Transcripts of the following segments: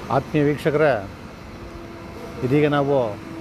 ಆತ್ಮೀಯ ವೀಕ್ಷಕರೇ ಇದೀಗ ನಾವು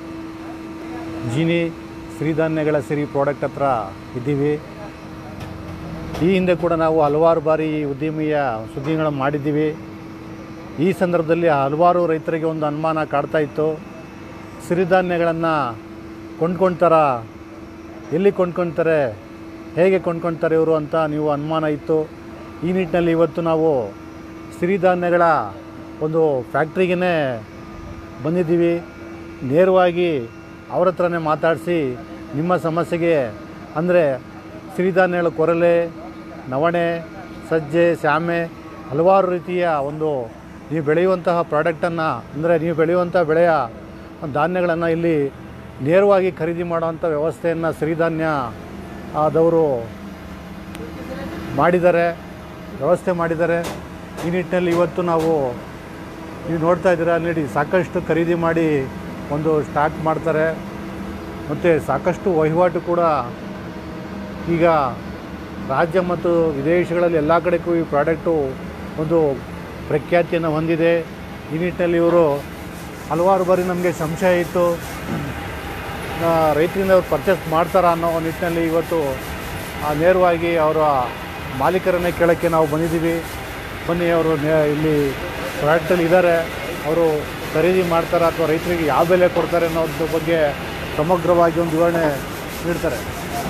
ಜೀನಿ ಸಿರಿಧಾನ್ಯಗಳ ಸಿರಿ ಪ್ರಾಡಕ್ಟ್ ಹತ್ರ ಇದ್ದೀವಿ ಈ ಹಿಂದೆ ಕೂಡ ನಾವು ಹಲವಾರು ಬಾರಿ ಈ ಉದ್ಯಮಿಯ ಸುದ್ದಿಗಳನ್ನು ಮಾಡಿದ್ದೀವಿ ಈ ಸಂದರ್ಭದಲ್ಲಿ ಹಲವಾರು ರೈತರಿಗೆ ಒಂದು ಅನುಮಾನ ಕಾಡ್ತಾ ಇತ್ತು ಸಿರಿಧಾನ್ಯಗಳನ್ನು ಕೊಂಡ್ಕೊಳ್ತಾರ ಎಲ್ಲಿ ಕೊಂಡ್ಕೊಳ್ತಾರೆ ಹೇಗೆ ಕೊಂಡ್ಕೊಳ್ತಾರೆ ಇವರು ಅಂತ ನೀವು ಅನುಮಾನ ಇತ್ತು ಈ ನಿಟ್ಟಿನಲ್ಲಿ ಇವತ್ತು ನಾವು ಸಿರಿಧಾನ್ಯಗಳ ಒಂದು ಫ್ಯಾಕ್ಟ್ರಿಗೇ ಬಂದಿದ್ದೀವಿ ನೇರವಾಗಿ ಅವ್ರ ಹತ್ರನೇ ಮಾತಾಡಿಸಿ ನಿಮ್ಮ ಸಮಸ್ಯೆಗೆ ಅಂದರೆ ಸಿರಿಧಾನ್ಯಗಳ ಕೊರಲೆ ನವಣೆ ಸಜ್ಜೆ ಸ್ಯಾಮೆ ಹಲವಾರು ರೀತಿಯ ಒಂದು ನೀವು ಬೆಳೆಯುವಂತಹ ಪ್ರಾಡಕ್ಟನ್ನು ಅಂದರೆ ನೀವು ಬೆಳೆಯುವಂಥ ಬೆಳೆಯ ಧಾನ್ಯಗಳನ್ನು ಇಲ್ಲಿ ನೇರವಾಗಿ ಖರೀದಿ ಮಾಡುವಂಥ ವ್ಯವಸ್ಥೆಯನ್ನು ಸಿರಿಧಾನ್ಯ ಆದವರು ಮಾಡಿದ್ದಾರೆ ವ್ಯವಸ್ಥೆ ಮಾಡಿದ್ದಾರೆ ಈ ನಿಟ್ಟಿನಲ್ಲಿ ಇವತ್ತು ನಾವು ನೀವು ನೋಡ್ತಾ ಇದ್ದೀರಾ ನೋಡಿ ಸಾಕಷ್ಟು ಖರೀದಿ ಮಾಡಿ ಒಂದು ಸ್ಟಾಕ್ ಮಾಡ್ತಾರೆ ಮತ್ತು ಸಾಕಷ್ಟು ವಹಿವಾಟು ಕೂಡ ಈಗ ರಾಜ್ಯ ಮತ್ತು ವಿದೇಶಗಳಲ್ಲಿ ಎಲ್ಲ ಕಡೆಗೂ ಈ ಪ್ರಾಡಕ್ಟು ಒಂದು ಪ್ರಖ್ಯಾತಿಯನ್ನು ಹೊಂದಿದೆ ಈ ನಿಟ್ಟಿನಲ್ಲಿ ಇವರು ಹಲವಾರು ಬಾರಿ ನಮಗೆ ಸಂಶಯ ಇತ್ತು ಆ, ರೈತರಿಂದ ಅವ್ರು ಪರ್ಚೇಸ್ ಮಾಡ್ತಾರಾ ಅನ್ನೋ ನಿಟ್ಟಿನಲ್ಲಿ ಇವತ್ತು ಆ, ನೇರವಾಗಿ ಅವರ ಮಾಲೀಕರನ್ನೇ ಕೇಳೋಕ್ಕೆ ನಾವು ಬಂದಿದ್ದೀವಿ ಬನ್ನಿ ಅವರು ನೇ- ಇಲ್ಲಿ ಪ್ರಾಡಕ್ಟಲ್ಲಿ ಇದ್ದಾರೆ ಅವರು ಖರೀದಿ ಮಾಡ್ತಾರಾ ಅಥವಾ ರೈತರಿಗೆ ಯಾವ ಬೆಲೆ ಕೊಡ್ತಾರೆ ಅನ್ನೋದ್ರ ಬಗ್ಗೆ ಸಮಗ್ರವಾಗಿ ಒಂದು ವಿವರಣೆ ನೀಡ್ತಾರೆ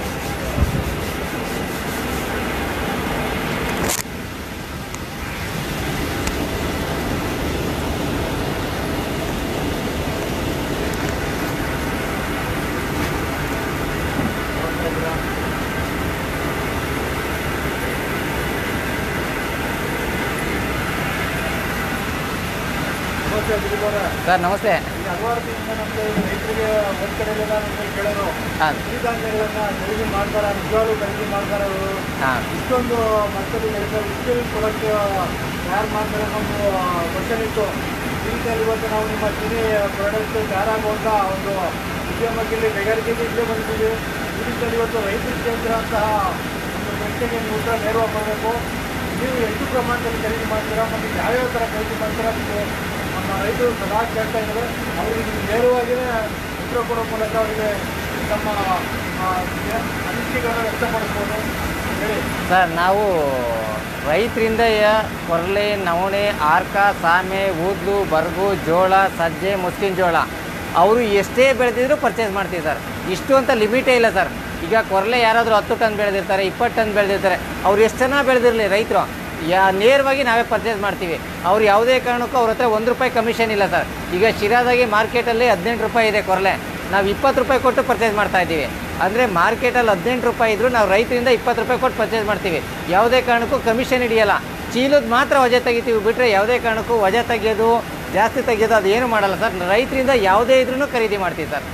ಸರ್ ನಮಸ್ತೆ ಹಲವಾರು ದಿನದಿಂದ ನಮಗೆ ರೈತರಿಗೆ ಒಂದು ಕಡೆಯಲ್ಲೆಲ್ಲ ನಮಗೆ ಕೇಳೋರು ಹಾಂ ಸಿರಿಧಾನ್ಯಗಳನ್ನು ಖರೀದಿ ಮಾಡ್ತಾರೆ ನಿಜವಾಗ್ಲೂ ಖರೀದಿ ಮಾಡ್ತಾರೆ ಅವರು ಹಾಂ ಇಷ್ಟೊಂದು ಮಟ್ಟದಲ್ಲಿ ಬೆಳೆದ ಇಷ್ಟೊಂದು ಕೊಡೋಕ್ಕೆ ತಯಾರು ಮಾಡ್ತಾರೆ ಅನ್ನೋ ಒಂದು ಕ್ವಶನ್ ಇತ್ತು ಈ ರೀತಿಯಲ್ಲಿ ಇವತ್ತು ನಾವು ನಿಮ್ಮ ಚಿನಿ ಪ್ರಾಡಕ್ಟ್ ತಯಾರಾಗುವಂಥ ಒಂದು ಉದ್ಯಮಕ್ಕೆ ಇಲ್ಲಿ ಕೈಗಾರಿಕೆಗೆ ಇಲ್ಲೇ ಬಂದಿದ್ದೀವಿ ಈ ರೀತಿಯಲ್ಲಿ ಇವತ್ತು ರೈತರಿಗೆ ಕೇಳ್ತಿರೋಂತಹ ಒಂದು ಪ್ರಶ್ನೆಗೆ ನೀವು ಉತ್ತರ ನೇರವಾಗಿ ಬರಬೇಕು ನೀವು ಎಷ್ಟು ಪ್ರಮಾಣದಲ್ಲಿ ಖರೀದಿ ಮಾಡ್ತೀರಾ ಮತ್ತು ಯಾವ್ಯಾವ ಥರ ಖರೀದಿ ಮಾಡ್ತೀರಾ ನೀವು ನಮ್ಮ ರೈತರು ಸದಾ ಕೇಳ್ತಾ ಇದ್ದಾರೆ ಅವರಿಗೆ ನೀವು ನೇರವಾಗಿಯೇ ಉತ್ತರ ಕೊಡೋ ಮೂಲಕ ಅವರಿಗೆ ನಮ್ಮ ಆ, ಅನಿಸಿಕೆಗಳನ್ನು ವ್ಯಕ್ತಪಡಿಸ್ಬೋದು ಹೇಳಿ ಸರ್ ನಾವು ರೈತರಿಂದ ಯ- ಕೊರ್ಲೆ ನವಣೆ ಆರ್ಕ ಸಾಮೆ ಊದ್ಲು ಬರ್ಗು ಜೋಳ ಸಜ್ಜೆ ಮುಸ್ಕಿನ ಜೋಳ ಅವರು ಎಷ್ಟೇ ಬೆಳೆದಿದ್ರು ಪರ್ಚೇಸ್ ಮಾಡ್ತೀವಿ ಸರ್ ಇಷ್ಟು ಅಂತ ಲಿಮಿಟೇ ಇಲ್ಲ ಸರ್ ಈಗ ಕೊರ್ಲೆ ಯಾರಾದರೂ ಹತ್ತು ಟನ್ ಬೆಳೆದಿರ್ತಾರೆ ಇಪ್ಪತ್ತು ಟನ್ ಬೆಳೆದಿರ್ತಾರೆ ಅವ್ರು ಎಷ್ಟು ಜನ ಬೆಳೆದಿರಲಿ ರೈತರು ಯಾ ನೇರವಾಗಿ ನಾವೇ ಪರ್ಚೇಸ್ ಮಾಡ್ತೀವಿ ಅವ್ರು ಯಾವುದೇ ಕಾರಣಕ್ಕೂ ಅವ್ರ ಹತ್ರ ಒಂದು ರೂಪಾಯಿ ಕಮಿಷನ್ ಇಲ್ಲ ಸರ್ ಈಗ ಶಿರಾದಾಗಿ ಮಾರ್ಕೆಟಲ್ಲಿ ಹದಿನೆಂಟು ರೂಪಾಯಿ ಇದೆ ಕೊರಲೆ ನಾವು ಇಪ್ಪತ್ತು ರೂಪಾಯಿ ಕೊಟ್ಟು ಪರ್ಚೇಸ್ ಮಾಡ್ತಾ ಇದ್ದೀವಿ ಅಂದರೆ ಮಾರ್ಕೆಟಲ್ಲಿ ಹದಿನೆಂಟು ರೂಪಾಯಿ ಇದ್ದರೂ ನಾವು ರೈತರಿಂದ ಇಪ್ಪತ್ತು ರೂಪಾಯಿ ಕೊಟ್ಟು ಪರ್ಚೇಸ್ ಮಾಡ್ತೀವಿ ಯಾವುದೇ ಕಾರಣಕ್ಕೂ ಕಮಿಷನ್ ಹಿಡಿಯಲ್ಲ ಚೀಲದ ಮಾತ್ರ ವಜೆ ತೆಗಿತೀವಿ ಬಿಟ್ಟರೆ ಯಾವುದೇ ಕಾರಣಕ್ಕೂ ವಜೆ ತೆಗೆಯೋದು ಜಾಸ್ತಿ ತೆಗೆಯೋದು ಅದು ಏನು ಮಾಡಲ್ಲ ಸರ್ ರೈತರಿಂದ ಯಾವುದೇ ಇದ್ರೂ ಖರೀದಿ ಮಾಡ್ತೀವಿ ಸರ್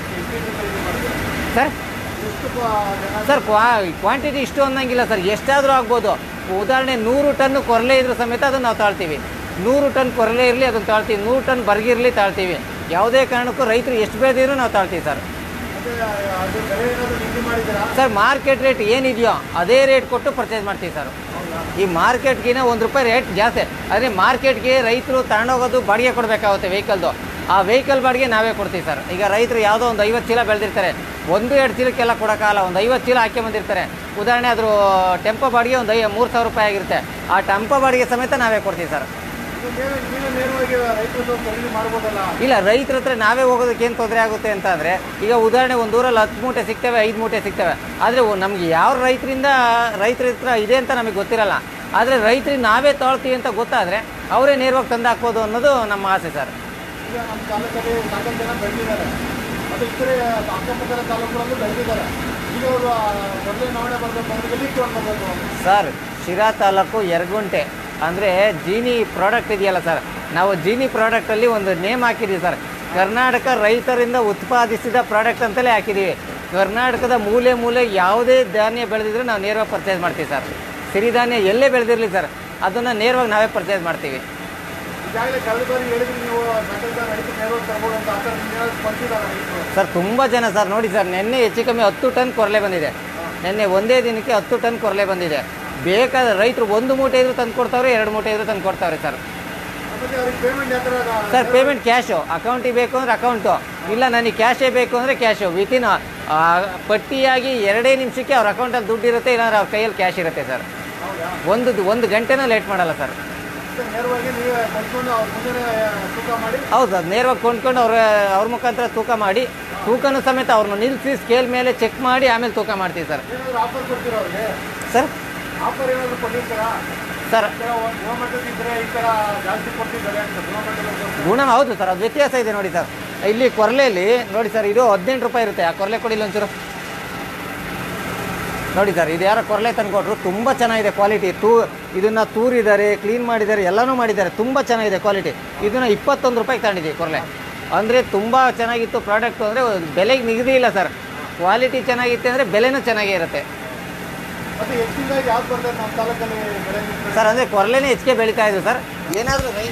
ಸರ್ ಎಷ್ಟು ಪ- ಜನ ಸರ್ ಕ್ವಾ ಕ್ವಾಂಟಿಟಿ ಇಷ್ಟು ಅನ್ನಂಗಿಲ್ಲ ಸರ್ ಎಷ್ಟಾದರೂ ಆಗ್ಬೋದು ಉದಾಹರಣೆ ನೂರು ಟನ್ ಕೊರಲೆ ಇದ್ರೂ ಸಮೇತ ಅದನ್ನು ನಾವು ತಾಳ್ತೀವಿ ನೂರು ಟನ್ ಕೊರಲೆ ಇರಲಿ ಅದನ್ನು ತಾಳ್ತೀವಿ ನೂರು ಟನ್ ಬರ್ಗಿರಲಿ ತಾಳ್ತೀವಿ ಯಾವುದೇ ಕಾರಣಕ್ಕೂ ರೈತರು ಎಷ್ಟು ಬೆಳೆದಿದ್ರು ನಾವು ತಾಳ್ತೀವಿ ಸರ್ ಮತ್ತೆ ಅದು ಬೆಲೆ ಏನಾದರೂ ನಿಗದಿ ಮಾಡಿದ್ದೀರಾ ಸರ್ ಮಾರ್ಕೆಟ್ ರೇಟ್ ಏನಿದೆಯೋ ಅದೇ ರೇಟ್ ಕೊಟ್ಟು ಪರ್ಚೇಸ್ ಮಾಡ್ತೀವಿ ಸರ್ ಈ ಮಾರ್ಕೆಟ್ಗಿನ ಒಂದು ರೂಪಾಯಿ ರೇಟ್ ಜಾಸ್ತಿ ಆದರೆ ಮಾರ್ಕೆಟ್ಗೆ ರೈತರು ತಗೊಂಡೋಗೋದು ಬಾಡಿಗೆ ಕೊಡಬೇಕಾಗುತ್ತೆ ವೆಹಿಕಲ್ದು ಆ ವೆಹಿಕಲ್ ಬಾಡಿಗೆ ನಾವೇ ಕೊಡ್ತೀವಿ ಸರ್ ಈಗ ರೈತರು ಯಾವುದೋ ಒಂದು ಐವತ್ತು ಚೀಲ ಬೆಳೆದಿರ್ತಾರೆ ಒಂದು ಎರಡು ಚೀಲಕ್ಕೆಲ್ಲ ಕೊಡೋಕ್ಕಾಗಲ್ಲ ಒಂದು ಐವತ್ತು ಚೀಲ ಹಾಕಿ ಬಂದಿರ್ತಾರೆ ಉದಾಹರಣೆ ಅದ್ರ ಟೆಂಪೋ ಬಾಡಿಗೆ ಒಂದು ಐ ಮೂರು ಸಾವಿರ ರೂಪಾಯಿ ಆಗಿರುತ್ತೆ ಆ ಟೆಂಪೋ ಬಾಡಿಗೆ ಸಮೇತ ನಾವೇ ಕೊಡ್ತೀವಿ ಸರ್ ಇದು ನೀವೇ ನೀವೇ ನೇರವಾಗಿ ರೈತರು ಖರೀದಿ ಮಾಡ್ಬೋದಲ್ಲ ಇಲ್ಲ ರೈತರ ಹತ್ರ ನಾವೇ ಹೋಗೋದಕ್ಕೆ ಏನು ತೊಂದರೆ ಆಗುತ್ತೆ ಅಂತ ಅಂದರೆ ಈಗ ಉದಾಹರಣೆ ಒಂದು ಊರಲ್ಲಿ ಹತ್ತು ಮೂಟೆ ಸಿಗ್ತವೆ ಐದು ಮೂಟೆ ಸಿಗ್ತವೆ ಆದರೆ ನಮಗೆ ಯಾವ ರೈತರಿಂದ ರೈತರ ಹತ್ರ ಇದೆ ಅಂತ ನಮಗೆ ಗೊತ್ತಿರಲ್ಲ ಆದರೆ ರೈತರಿಗೆ ನಾವೇ ತೊಳ್ತೀವಿ ಅಂತ ಗೊತ್ತಾದರೆ ಅವರೇ ನೇರವಾಗಿ ತಂದು ಹಾಕ್ಬೋದು ಅನ್ನೋದು ನಮ್ಮ ಆಸೆ ಸರ್ ಈಗ ನಮ್ಮ ತಾಲೂಕಲ್ಲಿ ಸಾಕಷ್ಟು ಜನ ಬೆಳೆದಿದ್ದಾರೆ ಮತ್ತು ಇತರೆ ಅಕ್ಕಪಕ್ಕದ ತಾಲೂಕುಗಳಲ್ಲೂ ಬೆಳೆದಿದ್ದಾರೆ ಈಗ ಅವರು ಮೊದಲೇ ನವಣೆ ಬರಬೇಕು ಅಂದ್ರೆ ಎಲ್ಲಿ ತೊಗೊಂಡು ಬರಬೇಕು ಸರ್ ಶಿರಾ ತಾಲೂಕು ಯರಗುಂಟೆ ಅಂದರೆ ಜೀನಿ ಪ್ರಾಡಕ್ಟ್ ಇದೆಯಲ್ಲ ಸರ್ ನಾವು ಜೀನಿ ಪ್ರಾಡಕ್ಟಲ್ಲಿ ಒಂದು ನೇಮ್ ಹಾಕಿದ್ದೀವಿ ಸರ್ ಕರ್ನಾಟಕ ರೈತರಿಂದ ಉತ್ಪಾದಿಸಿದ ಪ್ರಾಡಕ್ಟ್ ಅಂತಲೇ ಹಾಕಿದ್ದೀವಿ ಕರ್ನಾಟಕದ ಮೂಲೆ ಮೂಲೆ ಯಾವುದೇ ಧಾನ್ಯ ಬೆಳೆದಿದ್ರೆ ನಾವು ನೇರವಾಗಿ ಪರ್ಚೇಸ್ ಮಾಡ್ತೀವಿ ಸರ್ ಸಿರಿಧಾನ್ಯ ಎಲ್ಲೇ ಬೆಳೆದಿರಲಿ ಸರ್ ಅದನ್ನು ನೇರವಾಗಿ ನಾವೇ ಪರ್ಚೇಸ್ ಮಾಡ್ತೀವಿ ಈಗಾಗಲೇ ಕಳೆದ ಬಾರಿ ಹೇಳಿದ್ರಿ ನೀವು ಸಾಕಷ್ಟು ಜನ ರೈತರು ನೇರವಾಗಿ ತರ್ಬೋದು ಅಂತ ಆ ಥರ ನೀವು ಬಂದಿದ್ದಾರೆ ರೈತರು ಸರ್ ತುಂಬ ಜನ ಸರ್ ನೋಡಿ ಸರ್ ನಿನ್ನೆ ಹೆಚ್ಚು ಕಮ್ಮಿ ಹತ್ತು ಟನ್ ಕೊರಲೆ ಬಂದಿದೆ ನಿನ್ನೆ ಒಂದೇ ದಿನಕ್ಕೆ ಹತ್ತು ಟನ್ ಕೊರಲೆ ಬಂದಿದೆ ಬೇಕಾದ ರೈತರು ಒಂದು ಮೂಟೆ ಇದ್ರೂ ತಂದು ಕೊಡ್ತಾವ್ರೆ ಎರಡು ಮೂಟೆ ಇದ್ರೂ ತಂದು ಕೊಡ್ತಾವ್ರೆ ಸರ್ ಮತ್ತೆ ಅವ್ರಿಗೆ ಪೇಮೆಂಟ್ ಯಾವ ಥರ ಸರ್ ಪೇಮೆಂಟ್ ಕ್ಯಾಶು ಅಕೌಂಟಿಗೆ ಬೇಕು ಅಂದರೆ ಅಕೌಂಟು ಇಲ್ಲ ನನಗೆ ಕ್ಯಾಶೇ ಬೇಕು ಅಂದರೆ ಕ್ಯಾಶು ವಿತಿನ್ ಪಟ್ಟಿಯಾಗಿ ಎರಡೇ ನಿಮಿಷಕ್ಕೆ ಅವ್ರ ಅಕೌಂಟಲ್ಲಿ ದುಡ್ಡು ಇರುತ್ತೆ ಇಲ್ಲಾಂದ್ರೆ ಅವ್ರ ಕೈಯಲ್ಲಿ ಕ್ಯಾಶ್ ಇರುತ್ತೆ ಸರ್ ಒಂದು ಒಂದು ಗಂಟೆನೂ ಲೇಟ್ ಮಾಡಲ್ಲ ಸರ್ ನೇರವಾಗಿ ನೀವೇ ಕಲ್ತ್ಕೊಂಡು ಅವ್ರ ಮುಂದೆ ತೂಕ ಮಾಡಿ ಹೌದು ಸರ್ ನೇರವಾಗಿ ಕೊಂಡ್ಕೊಂಡು ಅವ್ರ ಅವ್ರ ಮುಖಾಂತರ ತೂಕ ಮಾಡಿ ತೂಕನೂ ಸಮೇತ ಅವ್ರನ್ನ ನಿಲ್ಲಿಸಿ ಸ್ಕೇಲ್ ಮೇಲೆ ಚೆಕ್ ಮಾಡಿ ಆಮೇಲೆ ತೂಕ ಮಾಡ್ತೀವಿ ಸರ್ ಏನಾದರೂ ಆಫರ್ ಕೊಡ್ತೀರಾ ಅವ್ರಿಗೆ ಸರ್ ಆಫರ್ ಏನಾದರೂ ಕೊಟ್ಟಿರ್ತೀರಾ ಸರ್ ಈ ಥರ ಒಂದು ಗುಣಮಟ್ಟದ ಇದ್ರೆ ಈ ಥರ ಜಾಸ್ತಿ ಕೊಡ್ತಿದ್ದಾರೆ ಅಂತ ಗುಣಮಟ್ಟದ ಗುಣ ಹೌದು ಸರ್ ಅದು ವ್ಯತ್ಯಾಸ ಇದೆ ನೋಡಿ ಸರ್ ಇಲ್ಲಿ ಕೊರಲೆಯಲ್ಲಿ ನೋಡಿ ಸರ್ ಇದು ಹದಿನೆಂಟು ರೂಪಾಯಿ ಇರುತ್ತೆ ಆ ಕೊರಲೆ ಕೊಡಿಲ್ಲ ಒಂಚೂರು ನೋಡಿ ಸರ್ ಇದು ಯಾರೋ ಕೊರಲೆ ತಂದ್ಕೊಟ್ರು ತುಂಬ ಚೆನ್ನಾಗಿದೆ ಕ್ವಾಲಿಟಿ ತೂ ಇದನ್ನು ತೂರಿದ್ದಾರೆ ಕ್ಲೀನ್ ಮಾಡಿದ್ದಾರೆ ಎಲ್ಲನೂ ಮಾಡಿದ್ದಾರೆ ತುಂಬ ಚೆನ್ನಾಗಿದೆ ಕ್ವಾಲಿಟಿ ಇದನ್ನು ಇಪ್ಪತ್ತೊಂದು ರೂಪಾಯಿಗೆ ತಗೊಂಡಿದ್ದೀವಿ ಕೊರಲೆ ಅಂದರೆ ತುಂಬ ಚೆನ್ನಾಗಿತ್ತು ಪ್ರಾಡಕ್ಟು ಅಂದರೆ ಬೆಲೆಗೆ ನಿಗದಿ ಇಲ್ಲ ಸರ್ ಕ್ವಾಲಿಟಿ ಚೆನ್ನಾಗಿತ್ತು ಅಂದರೆ ಬೆಲೆನೂ ಚೆನ್ನಾಗೇ ಇರುತ್ತೆ ಮತ್ತೆ ಹೆಚ್ಚಿನದಾಗಿ ಯಾವ್ದು ಬರ್ತದೆ ನಮ್ಮ ತಾಲೂಕಲ್ಲಿ ಬೆಳೆ ನಿಂತ್ರೆ? ಸರ್ ಅಂದರೆ ಕೊರಲೆನೇ ಹೆಚ್ಚಿಗೆ ಬೆಳೀತಾ ಇದೆ ಸರ್ ಏನಾದರೂ ರೈ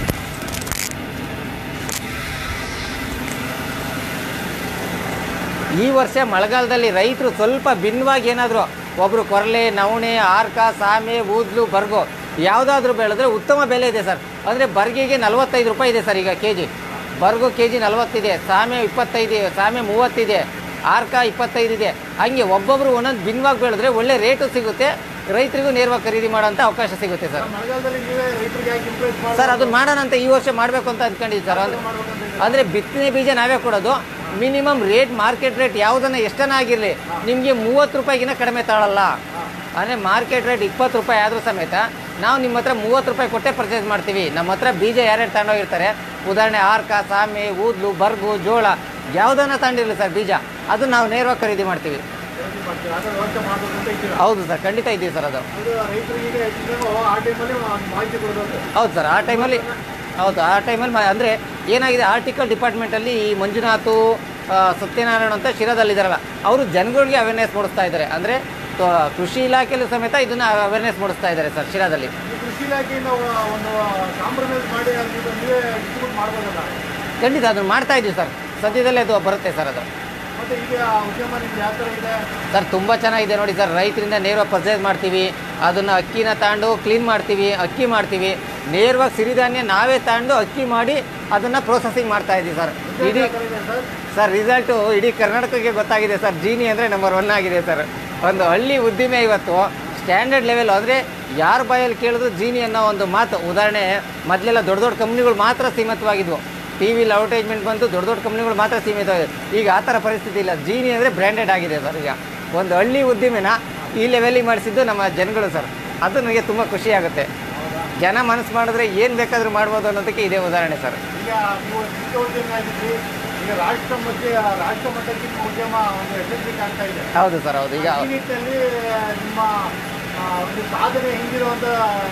ಈ ವರ್ಷ ಮಳೆಗಾಲದಲ್ಲಿ ರೈತರು ಸ್ವಲ್ಪ ಭಿನ್ನವಾಗಿ ಏನಾದರೂ ಒಬ್ಬರು ಕೊರಲೆ ನವಣೆ ಆರ್ಕ ಸಾಮೆ ಊದ್ಲು ಬರ್ಗು ಯಾವುದಾದ್ರೂ ಬೆಳೆದ್ರೆ ಉತ್ತಮ ಬೆಲೆ ಇದೆ ಸರ್ ಅಂದರೆ ಬರ್ಗಿಗೆ ನಲವತ್ತೈದು ರೂಪಾಯಿ ಇದೆ ಸರ್ ಈಗ ಕೆ ಜಿ ಬರ್ಗು ಕೆ ಜಿ ನಲವತ್ತಿದೆ ಸಾಮೆ ಇಪ್ಪತ್ತೈದು ಸಾಮೆ ಮೂವತ್ತಿದೆ ಆರ್ಕ ಇಪ್ಪತ್ತೈದು ಇದೆ ಹಂಗೆ ಒಬ್ಬೊಬ್ಬರು ಒಂದೊಂದು ಭಿನ್ನವಾಗಿ ಬೆಳೆದ್ರೆ ಒಳ್ಳೆ ರೇಟು ಸಿಗುತ್ತೆ ರೈತರಿಗೂ ನೇರವಾಗಿ ಖರೀದಿ ಮಾಡೋಂಥ ಅವಕಾಶ ಸಿಗುತ್ತೆ ಸರ್ ಮಳೆಗಾಲದಲ್ಲಿ ನೀವೇ ರೈತರಿಗೆ ಯಾಕೆ ಇಂಪ್ರೆಸ್ ಮಾಡಿ ಸರ್ ಅದನ್ನ ಮಾಡೋಣ ಅಂತ ಈ ವರ್ಷ ಮಾಡಬೇಕು ಅಂತ ಅಂದ್ಕೊಂಡಿದ್ದೀವಿ ಸರ್ ಅಂದ್ರೆ ಅಂದರೆ ಬಿತ್ತನೆ ಬೀಜ ನಾವೇ ಕೊಡೋದು ಮಿನಿಮಮ್ ರೇಟ್ ಮಾರ್ಕೆಟ್ ರೇಟ್ ಯಾವುದನ್ನ ಎಷ್ಟನ್ನ ಆಗಿರಲಿ ನಿಮಗೆ ಮೂವತ್ತು ರೂಪಾಯಿಗಿನ ಕಡಿಮೆ ತಾಳಲ್ಲ ಅಂದರೆ ಮಾರ್ಕೆಟ್ ರೇಟ್ ಇಪ್ಪತ್ತು ರೂಪಾಯಿ ಆದರೂ ಸಮೇತ ನಾವು ನಿಮ್ಮ ಹತ್ರ ಮೂವತ್ತು ರೂಪಾಯಿ ಕೊಟ್ಟೆ ಪರ್ಚೇಸ್ ಮಾಡ್ತೀವಿ ನಮ್ಮ ಹತ್ರ ಬೀಜ ಯಾರ್ಯಾರು ತಗೊಂಡೋಗಿರ್ತಾರೆ ಉದಾಹರಣೆ ಆರ್ಕ ಸಾಮೆ ಊದ್ಲು ಬರ್ಗು ಜೋಳ ಯಾವುದನ್ನ ತಗೊಂಡಿರಲಿ ಸರ್ ಬೀಜ ಅದನ್ನ ನಾವು ನೇರವಾಗಿ ಖರೀದಿ ಮಾಡ್ತೀವಿ ಖರೀದಿ ಮಾಡ್ತೀರಾ ಅದರ ವ್ಯವಸ್ಥೆ ಮಾಡಬೇಕು ಅಂತ ಇದ್ದೀರಾ ಹೌದು ಸರ್ ಖಂಡಿತ ಇದ್ದೀವಿ ಸರ್ ಅದು ಅದು ರೈತರಿಗೆ ಈಗ ಹೆಚ್ಚಿನ ಆ ಟೈಮಲ್ಲಿ ಮಾಹಿತಿ ಕೊಡಬೇಕು ಹೌದು ಸರ್ ಆ ಟೈಮಲ್ಲಿ ಹೌದು ಆ ಟೈಮಲ್ಲಿ ಮ- ಅಂದರೆ ಏನಾಗಿದೆ ಆರ್ಟಿಕಲ್ ಡಿಪಾರ್ಟ್ಮೆಂಟಲ್ಲಿ ಈ ಮಂಜುನಾಥು ಆ, ಸತ್ಯನಾರಾಯಣ ಅಂತ ಶಿರಾದಲ್ಲಿದ್ದಾರಲ್ಲ ಅವರು ಜನಗಳಿಗೆ ಅವೇರ್ನೆಸ್ ಮೂಡಿಸ್ತಾ ಇದ್ದಾರೆ ಅಂದರೆ ಕೃಷಿ ಇಲಾಖೆಯಲ್ಲೂ ಸಮೇತ ಇದನ್ನು ಅವೇರ್ನೆಸ್ ಮೂಡಿಸ್ತಾ ಇದ್ದಾರೆ ಸರ್ ಶಿರಾದಲ್ಲಿ ಈ ಕೃಷಿ ಇಲಾಖೆಯಿಂದ ಒ- ಒಂದು ಕಾಂಪ್ರಮೈಸ್ ಮಾಡಿ ಅದನ್ನ ನೀವೇ ಡಿಸ್ಟ್ರಿಬ್ಯೂಟ್ ಮಾಡ್ಬೋದಲ್ಲ ಖಂಡಿತ ಅದನ್ನು ಮಾಡ್ತಾ ಇದ್ದೀವಿ ಸರ್ ಸದ್ಯದಲ್ಲೇ ಅದು ಬರುತ್ತೆ ಸರ್ ಅದು ಮತ್ತೆ ಈಗ ಉದ್ಯಮ ನಿಮ್ಗೆ ಯಾವ ಥರ ಇದೆ ಸರ್ ತುಂಬ ಚೆನ್ನಾಗಿದೆ ನೋಡಿ ಸರ್ ರೈತರಿಂದ ನೇರವಾಗಿ ಪರ್ಚೇಸ್ ಮಾಡ್ತೀವಿ ಅದನ್ನು ಅಕ್ಕಿನ ತಗೊಂಡು ಕ್ಲೀನ್ ಮಾಡ್ತೀವಿ ಅಕ್ಕಿ ಮಾಡ್ತೀವಿ ನೇರವಾಗಿ ಸಿರಿಧಾನ್ಯ ನಾವೇ ತಗೊಂಡು ಅಕ್ಕಿ ಮಾಡಿ ಅದನ್ನು ಪ್ರೊಸೆಸಿಂಗ್ ಮಾಡ್ತಾ ಇದ್ದೀವಿ ಸರ್ ಇಡೀ ಯಾವ ಥರ ಇದೆ ಸರ್ ಸರ್ ರಿಸಲ್ಟು ಇಡೀ ಕರ್ನಾಟಕಕ್ಕೆ ಗೊತ್ತಾಗಿದೆ ಸರ್ ಜೀನಿ ಅಂದರೆ ನಂಬರ್ ಒನ್ ಆಗಿದೆ ಸರ್ ಒಂದು ಹಳ್ಳಿ ಉದ್ದಿಮೆ ಇವತ್ತು ಸ್ಟ್ಯಾಂಡರ್ಡ್ ಲೆವೆಲ್ ಅಂದರೆ ಯಾರ ಬಾಯಲ್ಲಿ ಕೇಳಿದ್ರು ಜೀನಿ ಅನ್ನೋ ಒಂದು ಮಾತು ಉದಾಹರಣೆ ಮೊದಲೆಲ್ಲ ದೊಡ್ಡ ದೊಡ್ಡ ಕಂಪ್ನಿಗಳು ಮಾತ್ರ ಸೀಮಿತವಾಗಿದ್ವು ಟಿ ವಿಲಿ ಅಡ್ವರ್ಟೈಸ್ಮೆಂಟ್ ಬಂದು ದೊಡ್ಡ ದೊಡ್ಡ ಕಂಪ್ನಿಗಳು ಮಾತ್ರ ಸೀಮಿತವಾಗಿದೆ ಈಗ ಆ ಥರ ಪರಿಸ್ಥಿತಿ ಇಲ್ಲ ಜೀನಿ ಅಂದರೆ ಬ್ರ್ಯಾಂಡೆಡ್ ಆಗಿದೆ ಸರ್ ಈಗ ಒಂದು ಹಳ್ಳಿ ಉದ್ದಿಮೆನ ಈ ಲೆವೆಲಿಗೆ ಮಾಡಿಸಿದ್ದು ನಮ್ಮ ಜನಗಳು ಸರ್ ಅದು ನನಗೆ ತುಂಬ ಖುಷಿ ಆಗುತ್ತೆ ಜನ ಮನಸ್ಸು ಮಾಡಿದ್ರೆ ಏನು ಬೇಕಾದರೂ ಮಾಡ್ಬೋದು ಅನ್ನೋದಕ್ಕೆ ಇದೇ ಉದಾಹರಣೆ ಸರ್ ಈಗ ನೀವು ಚಿಕ್ಕ ಉದ್ಯಮ ಆಗಿದ್ರಿ ಈಗ ರಾಷ್ಟ್ರ ಮಧ್ಯೆ ರಾಷ್ಟ್ರ ಮಟ್ಟಕ್ಕೆ ನಿಮ್ಮ ಉದ್ಯಮ ಒಂದು ಯಶಸ್ವಿ ಆಗ್ತಾ ಇದೆ ಹೌದು ಸರ್ ಹೌದು ಈಗ ಈ ನಿಟ್ಟಿನಲ್ಲಿ ನಿಮ್ಮ ಆ, ಒಂದು ಸಾಧನೆ ಹಿಂದಿರುವಂಥ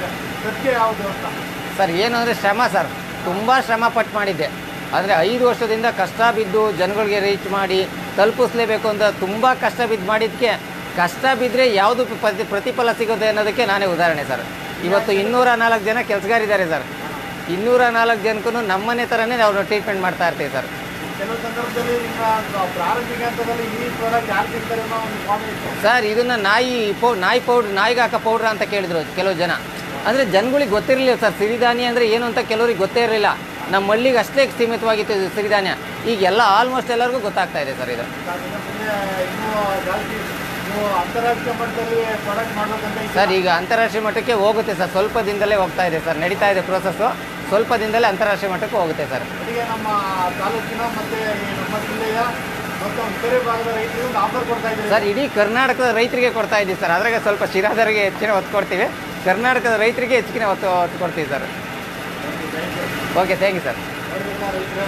ಸತ್ಯ ಯಾವುದು ಅಂತ ಸರ್ ಏನು ಅಂದರೆ ಶ್ರಮ ಸರ್ ತುಂಬ ಶ್ರಮ ಪಟ್ಟು ಮಾಡಿದ್ದೆ ಅಂದರೆ ಐದು ವರ್ಷದಿಂದ ಕಷ್ಟ ಬಿದ್ದು ಜನಗಳಿಗೆ ರೀಚ್ ಮಾಡಿ ತಲುಪಿಸ್ಲೇಬೇಕು ಅಂತ ತುಂಬ ಕಷ್ಟ ಬಿದ್ದು ಮಾಡಿದ್ದಕ್ಕೆ ಕಷ್ಟ ಬಿದ್ದರೆ ಯಾವುದು ಪ್ರತಿ ಪ್ರತಿಫಲ ಸಿಗುತ್ತೆ ಅನ್ನೋದಕ್ಕೆ ನಾನೇ ಉದಾಹರಣೆ ಸರ್ ಇವತ್ತು ಇನ್ನೂರ ನಾಲ್ಕು ಜನ ಕೆಲಸಗಾರಿದ್ದಾರೆ ಸರ್ ಇನ್ನೂರ ನಾಲ್ಕು ಜನಕ್ಕೂ ನಮ್ಮನೆ ಥರನೇ ನಾವು ಟ್ರೀಟ್ಮೆಂಟ್ ಮಾಡ್ತಾ ಇರ್ತೀವಿ ಸರ್ ಕೆಲವು ಸಂದರ್ಭದಲ್ಲಿ ನಿಮ್ಮ ಪ್ರಾರಂಭಿಕ ಹಂತದಲ್ಲಿ ಈ ಪ್ರಾಡಕ್ಟ್ ಯಾರು ತಿಂತಾರೆ ಅನ್ನೋ ಒಂದು ಭಾವನೆ ಇತ್ತು ಸರ್ ಇದನ್ನು ನಾಯಿ ಪೌ ನಾಯಿ ಪೌಡ್ರ್ ನಾಯಿಗೆ ಹಾಕೋ ಪೌಡ್ರ್ ಅಂತ ಕೇಳಿದ್ರು ಕೆಲವು ಜನ ಅಂದರೆ ಜನಗಳಿಗೆ ಗೊತ್ತಿರಲಿಲ್ಲ ಸರ್ ಸಿರಿಧಾನ್ಯ ಅಂದರೆ ಏನು ಅಂತ ಕೆಲವ್ರಿಗೆ ಗೊತ್ತೇ ಇರಲಿಲ್ಲ ನಮ್ಮ ಹಳ್ಳಿಗೆ ಅಷ್ಟೇ ಸೀಮಿತವಾಗಿತ್ತು ಇದು ಸಿರಿಧಾನ್ಯ ಈಗ ಎಲ್ಲ ಆಲ್ಮೋಸ್ಟ್ ಎಲ್ಲರಿಗೂ ಗೊತ್ತಾಗ್ತಾ ಇದೆ ಸರ್ ಇದು ಅದನ್ನ ಮುಂದೆ ಇನ್ನೂ ಜಾಸ್ತಿ ನೀವು ಅಂತಾರಾಷ್ಟ್ರೀಯ ಮಟ್ಟದಲ್ಲಿ ಪ್ರಾಡಕ್ಟ್ ಮಾಡ್ಬೇಕಂತ ಇದ್ದೀರಾ? ಸರ್ ಈಗ ಅಂತಾರಾಷ್ಟ್ರೀಯ ಮಟ್ಟಕ್ಕೆ ಹೋಗುತ್ತೆ ಸರ್ ಸ್ವಲ್ಪ ದಿನದಲ್ಲೇ ಹೋಗ್ತಾ ಇದೆ ಸರ್ ನಡೀತಾ ಇದೆ ಪ್ರೋಸೆಸ್ಸು ಸ್ವಲ್ಪ ದಿನದಲ್ಲೇ ಅಂತಾರಾಷ್ಟ್ರೀಯ ಮಟ್ಟಕ್ಕೆ ಹೋಗುತ್ತೆ ಸರ್ ಅದಕ್ಕೆ ನಮ್ಮ ತಾಲೂಕಿನ ಮತ್ತೆ ಈ ನಮ್ಮ ಜಿಲ್ಲೆಯ ಮತ್ತು ಇತರೆ ಭಾಗದ ರೈತರಿಗೆ ಒಂದು ಆಫರ್ ಕೊಡ್ತಾ ಇದ್ದೀರಿ ಸರ್ ಇಡೀ ಕರ್ನಾಟಕದ ರೈತರಿಗೆ ಕೊಡ್ತಾ ಇದ್ದೀವಿ ಸರ್ ಅದ್ರಾಗೆ ಸ್ವಲ್ಪ ಶಿರಾದವರಿಗೆ ಹೆಚ್ಚಿನ ಒತ್ತು ಕೊಡ್ತೀವಿ ಕರ್ನಾಟಕದ ರೈತರಿಗೆ ಹೆಚ್ಚಿನ ಒತ್ತು ಒತ್ತು ಕೊಡ್ತೀವಿ sir okay thank you sir ನೋಡ್ಬೇಕಾ ರೈತರೆ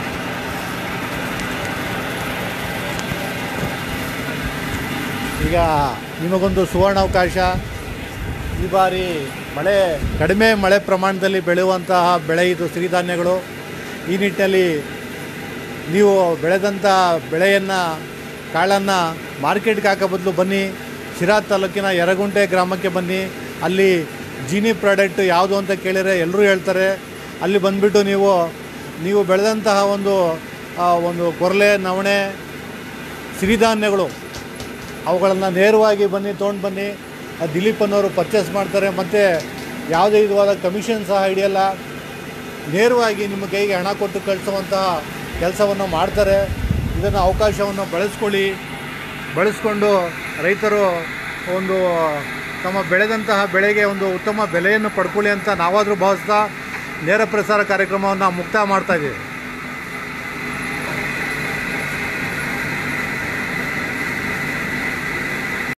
ಈಗ ನಿಮಗೊಂದು ಸುವರ್ಣಾವಕಾಶ ಈ ಬಾರಿ ಮಳೆ ಕಡಿಮೆ ಮಳೆ ಪ್ರಮಾಣದಲ್ಲಿ ಬೆಳೆಯುವಂತಹ ಬೆಳೆ ಇದು ಸಿರಿಧಾನ್ಯಗಳು ಈ ನಿಟ್ಟಿನಲ್ಲಿ ನೀವು ಬೆಳೆದಂಥ ಬೆಳೆಯನ್ನು ಕಾಳನ್ನು ಮಾರ್ಕೆಟ್ಗೆ ಹಾಕೋ ಬದಲು ಬನ್ನಿ ಶಿರಾ ತಾಲೂಕಿನ ಯರಗುಂಟೆ ಗ್ರಾಮಕ್ಕೆ ಬನ್ನಿ ಅಲ್ಲಿ ಜೀನಿ ಪ್ರಾಡಕ್ಟ್ ಯಾವುದು ಅಂತ ಕೇಳಿದರೆ ಎಲ್ಲರೂ ಹೇಳ್ತಾರೆ ಅಲ್ಲಿ ಬಂದುಬಿಟ್ಟು ನೀವು ನೀವು ಬೆಳೆದಂತಹ ಒಂದು ಆ, ಒಂದು ಕೊರಲೆ ನವಣೆ ಸಿರಿಧಾನ್ಯಗಳು ಅವುಗಳನ್ನು ನೇರವಾಗಿ ಬನ್ನಿ ತೊಗೊಂಡು ಬನ್ನಿ ಆ ದಿಲೀಪ್ ಅನ್ನೋರು ಪರ್ಚೇಸ್ ಮಾಡ್ತಾರೆ ಮತ್ತು ಯಾವುದೇ ವಿಧವಾದ ಕಮಿಷನ್ ಸಹ ಹಿಡಿಯಲ್ಲ ನೇರವಾಗಿ ನಿಮ್ಮ ಕೈಗೆ ಹಣ ಕೊಟ್ಟು ಕಳಿಸುವಂತಹ ಕೆಲಸವನ್ನು ಮಾಡ್ತಾರೆ ಇದನ್ನು ಅವಕಾಶವನ್ನು ಬಳಸ್ಕೊಳ್ಳಿ ಬಳಸ್ಕೊಂಡು ರೈತರು ಒಂದು ತಮ್ಮ ಬೆಳೆದಂತಹ ಬೆಳೆಗೆ ಒಂದು ಉತ್ತಮ ಬೆಲೆಯನ್ನು ಪಡ್ಕೊಳ್ಳಿ ಅಂತ ನಾವಾದರೂ ಭಾವಿಸ್ತಾ ನೇರ ಪ್ರಸಾರ ಕಾರ್ಯಕ್ರಮವನ್ನು ಮುಕ್ತಾಯ ಮಾಡ್ತಾ ಇದ್ದೀವಿ